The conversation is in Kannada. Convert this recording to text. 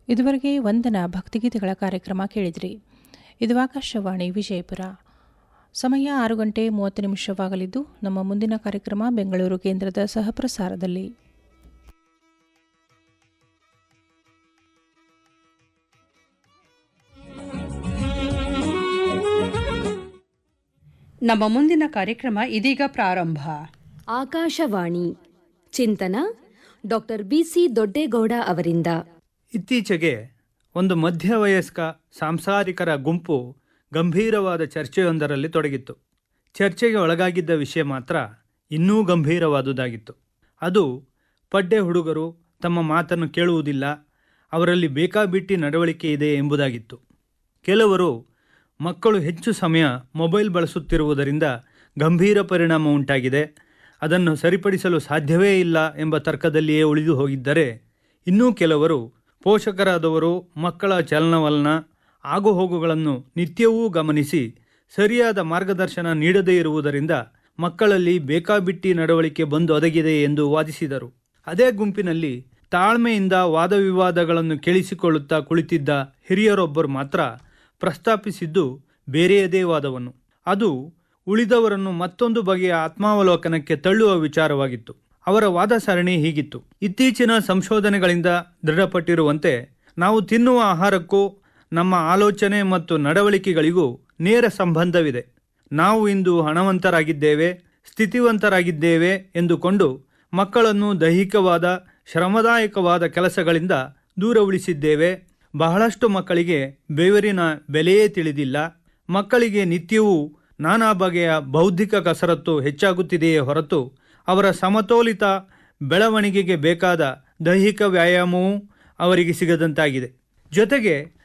ಇದುವರೆಗೆ ವಂದನಾ ಭಕ್ತಿಗೀತೆಗಳ ಕಾರ್ಯಕ್ರಮ ಕೇಳಿದ್ರಿ ಇದು ಆಕಾಶವಾಣಿ ವಿಜಯಪುರ ಸಮಯ ಆರು ಗಂಟೆ ಮೂವತ್ತು ನಿಮಿಷವಾಗಲಿದ್ದು ನಮ್ಮ ಮುಂದಿನ ಕಾರ್ಯಕ್ರಮ ಬೆಂಗಳೂರು ಕೇಂದ್ರದ ಸಹಪ್ರಸಾರದಲ್ಲಿ ನಮ್ಮ ಮುಂದಿನ ಕಾರ್ಯಕ್ರಮ ಇದೀಗ ಪ್ರಾರಂಭ ಆಕಾಶವಾಣಿ ಚಿಂತನ ಡಾಕ್ಟರ್ ಬಿಸಿ ದೊಡ್ಡೇಗೌಡ ಅವರಿಂದ ಇತ್ತೀಚೆಗೆ ಒಂದು ಮಧ್ಯವಯಸ್ಕ ಸಾಂಸಾರಿಕರ ಗುಂಪು ಗಂಭೀರವಾದ ಚರ್ಚೆಯೊಂದರಲ್ಲಿ ತೊಡಗಿತ್ತು ಚರ್ಚೆಗೆ ಒಳಗಾಗಿದ್ದ ವಿಷಯ ಮಾತ್ರ ಇನ್ನೂ ಗಂಭೀರವಾದುದಾಗಿತ್ತು ಅದು ಪಡ್ಡೆ ಹುಡುಗರು ತಮ್ಮ ಮಾತನ್ನು ಕೇಳುವುದಿಲ್ಲ ಅವರಲ್ಲಿ ಬೇಕಾಬಿಟ್ಟಿ ನಡವಳಿಕೆ ಇದೆ ಎಂಬುದಾಗಿತ್ತು ಕೆಲವರು ಮಕ್ಕಳು ಹೆಚ್ಚು ಸಮಯ ಮೊಬೈಲ್ ಬಳಸುತ್ತಿರುವುದರಿಂದ ಗಂಭೀರ ಪರಿಣಾಮ ಉಂಟಾಗಿದೆ ಅದನ್ನು ಸರಿಪಡಿಸಲು ಸಾಧ್ಯವೇ ಇಲ್ಲ ಎಂಬ ತರ್ಕದಲ್ಲಿಯೇ ಉಳಿದು ಹೋಗಿದ್ದರೆ ಇನ್ನೂ ಕೆಲವರು ಪೋಷಕರಾದವರು ಮಕ್ಕಳ ಚಲನವಲನ ಆಗುಹೋಗುಗಳನ್ನು ನಿತ್ಯವೂ ಗಮನಿಸಿ ಸರಿಯಾದ ಮಾರ್ಗದರ್ಶನ ನೀಡದೇ ಇರುವುದರಿಂದ ಮಕ್ಕಳಲ್ಲಿ ಬೇಕಾಬಿಟ್ಟಿ ನಡವಳಿಕೆ ಬಂದು ಒದಗಿದೆ ಎಂದು ವಾದಿಸಿದರು ಅದೇ ಗುಂಪಿನಲ್ಲಿ ತಾಳ್ಮೆಯಿಂದ ವಾದವಿವಾದಗಳನ್ನು ಕೇಳಿಸಿಕೊಳ್ಳುತ್ತಾ ಕುಳಿತಿದ್ದ ಹಿರಿಯರೊಬ್ಬರು ಮಾತ್ರ ಪ್ರಸ್ತಾಪಿಸಿದ್ದು ಬೇರೆಯದೇ ವಾದವನ್ನು ಅದು ಉಳಿದವರನ್ನು ಮತ್ತೊಂದು ಬಗೆಯ ಆತ್ಮಾವಲೋಕನಕ್ಕೆ ತಳ್ಳುವ ವಿಚಾರವಾಗಿತ್ತು ಅವರ ವಾದ ಸರಣಿ ಹೀಗಿತ್ತು ಇತ್ತೀಚಿನ ಸಂಶೋಧನೆಗಳಿಂದ ದೃಢಪಟ್ಟಿರುವಂತೆ ನಾವು ತಿನ್ನುವ ಆಹಾರಕ್ಕೂ ನಮ್ಮ ಆಲೋಚನೆ ಮತ್ತು ನಡವಳಿಕೆಗಳಿಗೂ ನೇರ ಸಂಬಂಧವಿದೆ ನಾವು ಇಂದು ಹಣವಂತರಾಗಿದ್ದೇವೆ ಸ್ಥಿತಿವಂತರಾಗಿದ್ದೇವೆ ಎಂದುಕೊಂಡು ಮಕ್ಕಳನ್ನು ದೈಹಿಕವಾದ ಶ್ರಮದಾಯಕವಾದ ಕೆಲಸಗಳಿಂದ ದೂರ ಉಳಿಸಿದ್ದೇವೆ ಬಹಳಷ್ಟು ಮಕ್ಕಳಿಗೆ ಬೆವರಿನ ಬೆಲೆಯೇ ತಿಳಿದಿಲ್ಲ ಮಕ್ಕಳಿಗೆ ನಿತ್ಯವೂ ನಾನಾ ಬಗೆಯ ಬೌದ್ಧಿಕ ಕಸರತ್ತು ಹೆಚ್ಚಾಗುತ್ತಿದೆಯೇ ಹೊರತು ಅವರ ಸಮತೋಲಿತ ಬೆಳವಣಿಗೆಗೆ ಬೇಕಾದ ದೈಹಿಕ ವ್ಯಾಯಾಮವೂ ಅವರಿಗೆ ಸಿಗದಂತಾಗಿದೆ ಜೊತೆಗೆ